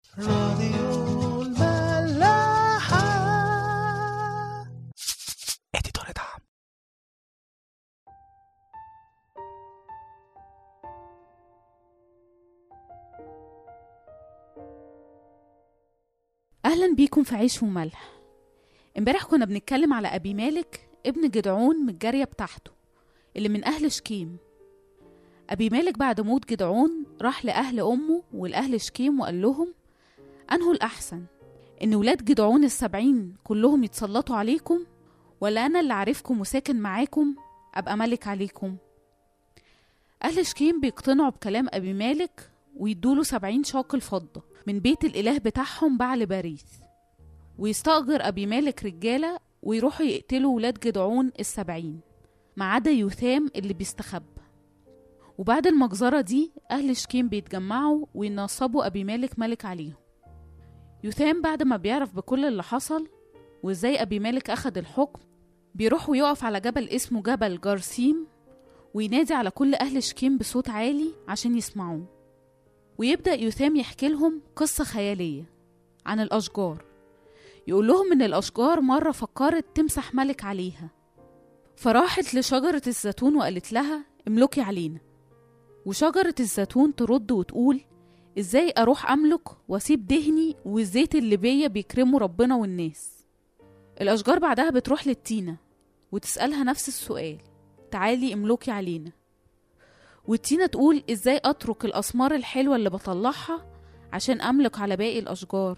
راديو الملاحة اديتور دعم أهلا بيكم في عيش وملح امبارح كنا بنتكلم على أبي مالك ابن جدعون من الجارية بتاعته اللي من أهل شكيم أبي مالك بعد موت جدعون راح لأهل أمه والأهل شكيم وقال لهم أنه الأحسن إن ولاد جدعون السبعين كلهم يتسلطوا عليكم ولا أنا اللي عارفكم وساكن معاكم أبقى ملك عليكم أهل شكيم بيقتنعوا بكلام أبي مالك ويدوله سبعين شاقل فضة من بيت الإله بتاعهم بعل باريث ويستأجر أبي مالك رجالة ويروحوا يقتلوا ولاد جدعون السبعين ما عدا يوثام اللي بيستخبى وبعد المجزرة دي أهل شكيم بيتجمعوا وينصبوا أبي مالك ملك عليهم يوثام بعد ما بيعرف بكل اللي حصل وإزاي أبي مالك أخد الحكم بيروح ويقف على جبل اسمه جبل جارسيم وينادي على كل أهل شكيم بصوت عالي عشان يسمعوه ويبدأ يوثام يحكي لهم قصة خيالية عن الأشجار يقول لهم إن الأشجار مرة فكرت تمسح ملك عليها فراحت لشجرة الزيتون وقالت لها املكي علينا وشجرة الزيتون ترد وتقول ازاي اروح املك واسيب دهني والزيت اللي بيا بيكرموا ربنا والناس الاشجار بعدها بتروح للتينة وتسألها نفس السؤال تعالي املكي علينا والتينة تقول ازاي اترك الاسمار الحلوة اللي بطلعها عشان املك على باقي الاشجار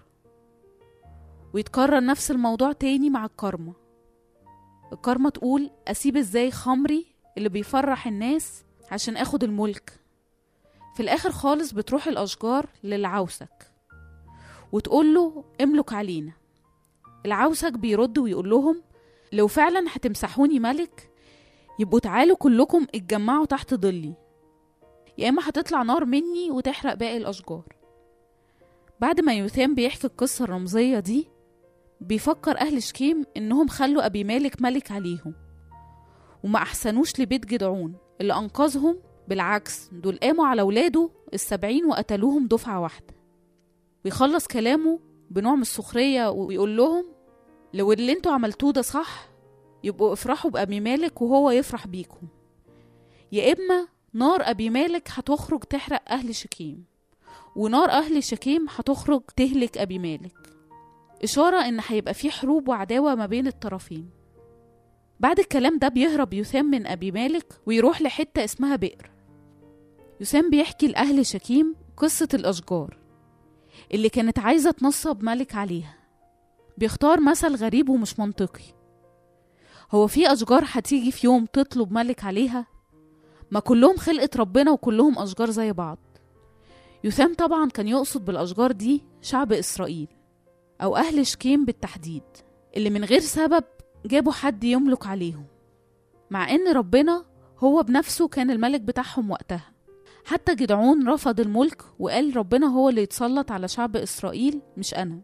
ويتكرر نفس الموضوع تاني مع الكرمة الكرمة تقول اسيب ازاي خمري اللي بيفرح الناس عشان اخد الملك في الاخر خالص بتروح الاشجار للعوسك وتقول له املك علينا العوسك بيرد ويقول لهم لو فعلا هتمسحوني ملك يبقوا تعالوا كلكم اتجمعوا تحت ظلي يا اما هتطلع نار مني وتحرق باقي الاشجار بعد ما يوثام بيحكي القصة الرمزية دي بيفكر أهل شكيم إنهم خلوا أبي مالك ملك عليهم وما أحسنوش لبيت جدعون اللي أنقذهم بالعكس دول قاموا على ولاده السبعين وقتلوهم دفعة واحدة ويخلص كلامه بنوع من السخرية ويقول لهم لو اللي انتوا عملتوه ده صح يبقوا افرحوا بأبي مالك وهو يفرح بيكم يا إما نار أبي مالك هتخرج تحرق أهل شكيم ونار أهل شكيم هتخرج تهلك أبي مالك إشارة إن هيبقى في حروب وعداوة ما بين الطرفين بعد الكلام ده بيهرب يثام من أبي مالك ويروح لحتة اسمها بئر يثام بيحكي لأهل شكيم قصة الأشجار اللي كانت عايزة تنصب ملك عليها بيختار مثل غريب ومش منطقي هو في أشجار هتيجي في يوم تطلب ملك عليها ما كلهم خلقة ربنا وكلهم أشجار زي بعض يثام طبعا كان يقصد بالأشجار دي شعب إسرائيل أو أهل شكيم بالتحديد اللي من غير سبب جابوا حد يملك عليهم مع ان ربنا هو بنفسه كان الملك بتاعهم وقتها حتى جدعون رفض الملك وقال ربنا هو اللي يتسلط على شعب اسرائيل مش انا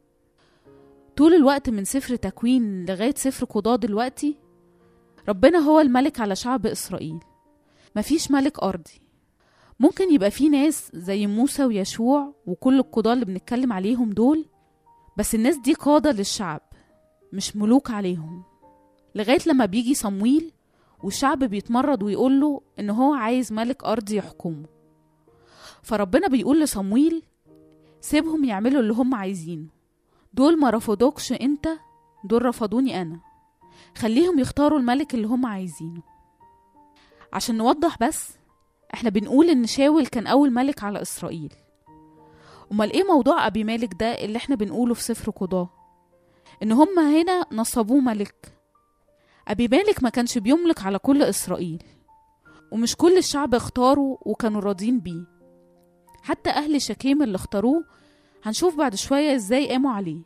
طول الوقت من سفر تكوين لغاية سفر قضاء دلوقتي ربنا هو الملك على شعب اسرائيل مفيش ملك ارضي ممكن يبقى في ناس زي موسى ويشوع وكل القضاة اللي بنتكلم عليهم دول بس الناس دي قادة للشعب مش ملوك عليهم لغاية لما بيجي صمويل والشعب بيتمرد ويقول له إن هو عايز ملك أرضي يحكمه فربنا بيقول لصمويل سيبهم يعملوا اللي هم عايزينه دول ما رفضوكش انت دول رفضوني أنا خليهم يختاروا الملك اللي هم عايزينه عشان نوضح بس احنا بنقول ان شاول كان أول ملك على إسرائيل أمال ايه موضوع أبي مالك ده اللي احنا بنقوله في سفر قضاه إن هم هنا نصبوه ملك أبي مالك ما كانش بيملك على كل إسرائيل ومش كل الشعب اختاروا وكانوا راضين بيه حتى أهل شكيم اللي اختاروه هنشوف بعد شوية ازاي قاموا عليه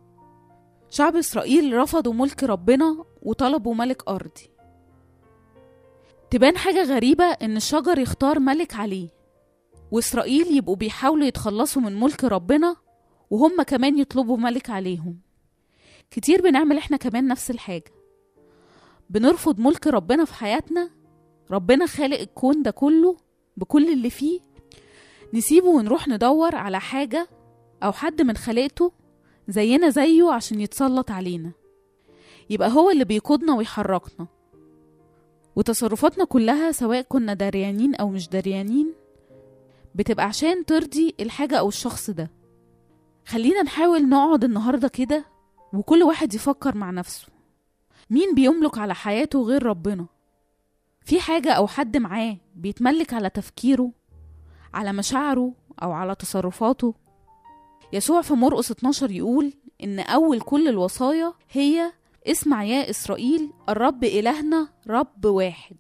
شعب إسرائيل رفضوا ملك ربنا وطلبوا ملك أرضي تبان حاجة غريبة إن الشجر يختار ملك عليه وإسرائيل يبقوا بيحاولوا يتخلصوا من ملك ربنا وهم كمان يطلبوا ملك عليهم كتير بنعمل احنا كمان نفس الحاجة بنرفض ملك ربنا في حياتنا ربنا خالق الكون ده كله بكل اللي فيه نسيبه ونروح ندور على حاجة أو حد من خليقته زينا زيه عشان يتسلط علينا يبقى هو اللي بيقودنا ويحركنا وتصرفاتنا كلها سواء كنا دريانين أو مش دريانين بتبقى عشان ترضي الحاجة أو الشخص ده خلينا نحاول نقعد النهاردة كده وكل واحد يفكر مع نفسه مين بيملك على حياته غير ربنا في حاجة أو حد معاه بيتملك على تفكيره على مشاعره أو على تصرفاته يسوع في مرقس 12 يقول إن أول كل الوصايا هي اسمع يا إسرائيل الرب إلهنا رب واحد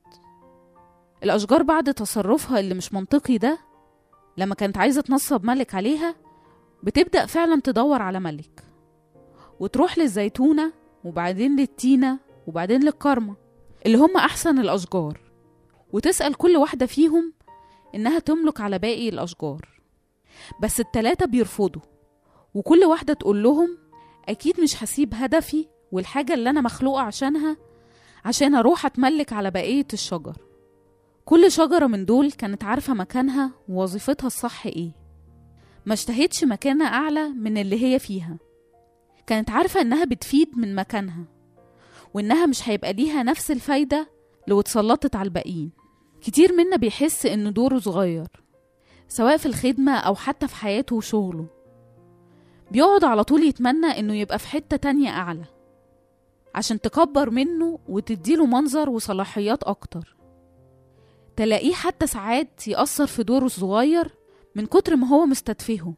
الأشجار بعد تصرفها اللي مش منطقي ده لما كانت عايزة تنصب ملك عليها بتبدأ فعلا تدور على ملك وتروح للزيتونة وبعدين للتينة وبعدين للكرمة اللي هم أحسن الأشجار وتسأل كل واحدة فيهم إنها تملك على باقي الأشجار بس التلاتة بيرفضوا وكل واحدة تقول لهم أكيد مش هسيب هدفي والحاجة اللي أنا مخلوقة عشانها عشان أروح أتملك على بقية الشجر كل شجرة من دول كانت عارفة مكانها ووظيفتها الصح إيه ما اشتهتش مكانة أعلى من اللي هي فيها كانت عارفة إنها بتفيد من مكانها وإنها مش هيبقى ليها نفس الفايدة لو اتسلطت على الباقيين كتير منا بيحس إن دوره صغير سواء في الخدمة أو حتى في حياته وشغله بيقعد على طول يتمنى إنه يبقى في حتة تانية أعلى عشان تكبر منه وتديله منظر وصلاحيات أكتر تلاقيه حتى ساعات يأثر في دوره الصغير من كتر ما هو مستتفهه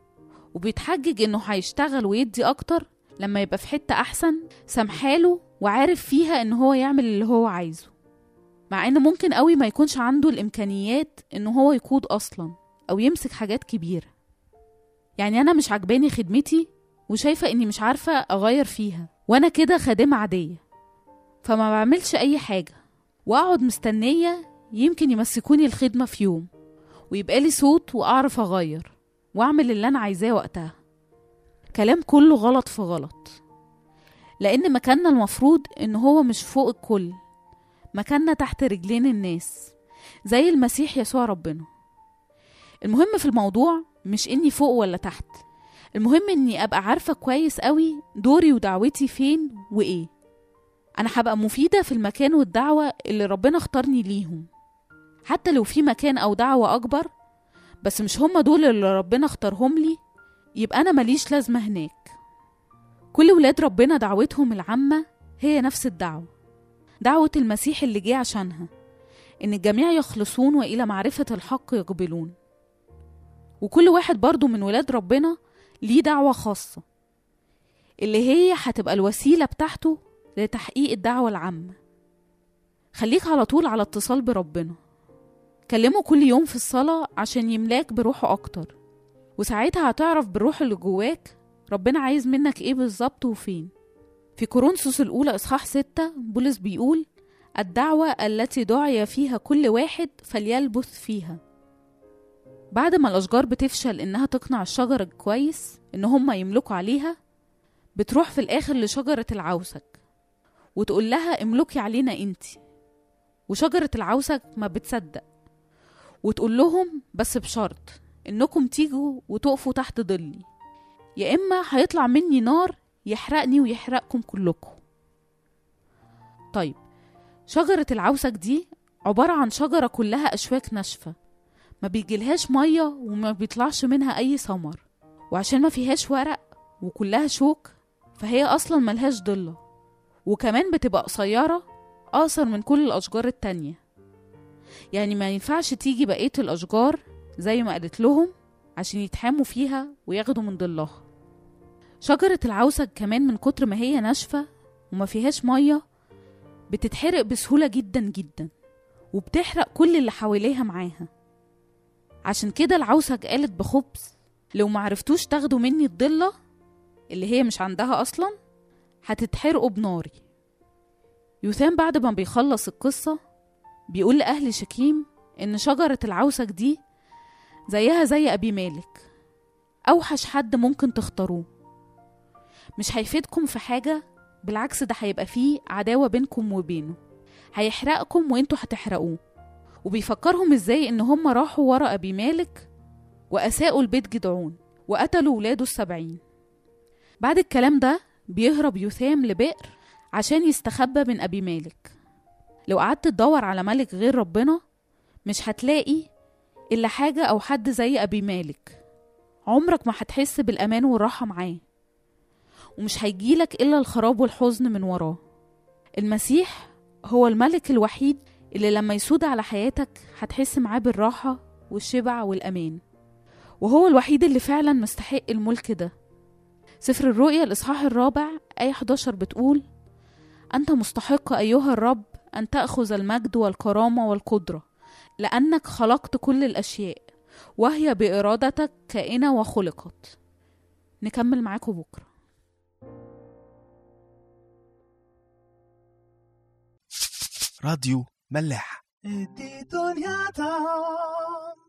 وبيتحجج إنه هيشتغل ويدي أكتر لما يبقى في حتة أحسن سامحاله وعارف فيها إن هو يعمل اللي هو عايزه مع إن ممكن قوي ما يكونش عنده الإمكانيات إنه هو يقود أصلا أو يمسك حاجات كبيرة يعني أنا مش عجباني خدمتي وشايفة إني مش عارفة أغير فيها وأنا كده خادمة عادية فما بعملش أي حاجة وأقعد مستنية يمكن يمسكوني الخدمة في يوم ويبقى لي صوت وأعرف أغير وأعمل اللي أنا عايزاه وقتها كلام كله غلط في غلط لأن مكاننا المفروض إن هو مش فوق الكل مكاننا تحت رجلين الناس زي المسيح يسوع ربنا المهم في الموضوع مش إني فوق ولا تحت المهم إني أبقى عارفة كويس قوي دوري ودعوتي فين وإيه أنا هبقى مفيدة في المكان والدعوة اللي ربنا اختارني ليهم حتى لو في مكان أو دعوة أكبر بس مش هما دول اللي ربنا اختارهم لي يبقى أنا ماليش لازمة هناك كل ولاد ربنا دعوتهم العامة هي نفس الدعوة دعوة المسيح اللي جه عشانها إن الجميع يخلصون وإلى معرفة الحق يقبلون وكل واحد برضو من ولاد ربنا ليه دعوة خاصة اللي هي هتبقى الوسيلة بتاعته لتحقيق الدعوة العامة خليك على طول على اتصال بربنا كلمه كل يوم في الصلاة عشان يملاك بروحه أكتر وساعتها هتعرف بالروح اللي جواك ربنا عايز منك ايه بالظبط وفين في كورنثوس الأولى إصحاح ستة بولس بيقول الدعوة التي دعي فيها كل واحد فليلبث فيها بعد ما الأشجار بتفشل إنها تقنع الشجر الكويس إن هما يملكوا عليها بتروح في الآخر لشجرة العوسك وتقول لها املكي علينا انتي وشجرة العوسك ما بتصدق وتقول لهم بس بشرط انكم تيجوا وتقفوا تحت ظلي يا اما هيطلع مني نار يحرقني ويحرقكم كلكم طيب شجرة العوسك دي عبارة عن شجرة كلها أشواك ناشفة ما بيجيلهاش مية وما بيطلعش منها أي ثمر وعشان ما فيهاش ورق وكلها شوك فهي أصلا ملهاش ضلة وكمان بتبقى قصيرة أقصر من كل الأشجار التانية يعني ما ينفعش تيجي بقية الأشجار زي ما قالت لهم عشان يتحاموا فيها وياخدوا من ضلها شجرة العوسك كمان من كتر ما هي ناشفة وما فيهاش مية بتتحرق بسهولة جدا جدا وبتحرق كل اللي حواليها معاها عشان كده العوسك قالت بخبز لو معرفتوش تاخدوا مني الضلة اللي هي مش عندها أصلا هتتحرقوا بناري يوثام بعد ما بيخلص القصة بيقول لأهل شكيم إن شجرة العوسك دي زيها زي أبي مالك أوحش حد ممكن تختاروه مش هيفيدكم في حاجة بالعكس ده هيبقى فيه عداوة بينكم وبينه هيحرقكم وانتوا هتحرقوه وبيفكرهم ازاي ان هم راحوا ورا أبي مالك وأساءوا البيت جدعون وقتلوا ولاده السبعين بعد الكلام ده بيهرب يثام لبئر عشان يستخبى من أبي مالك لو قعدت تدور على ملك غير ربنا مش هتلاقي إلا حاجة أو حد زي أبي مالك عمرك ما هتحس بالأمان والراحة معاه ومش هيجيلك إلا الخراب والحزن من وراه المسيح هو الملك الوحيد اللي لما يسود على حياتك هتحس معاه بالراحة والشبع والأمان وهو الوحيد اللي فعلا مستحق الملك ده سفر الرؤيا الإصحاح الرابع آية 11 بتقول أنت مستحق أيها الرب أن تأخذ المجد والكرامة والقدرة لأنك خلقت كل الأشياء وهي بإرادتك كائنة وخلقت نكمل معاكم بكرة راديو ملاح دي دنيا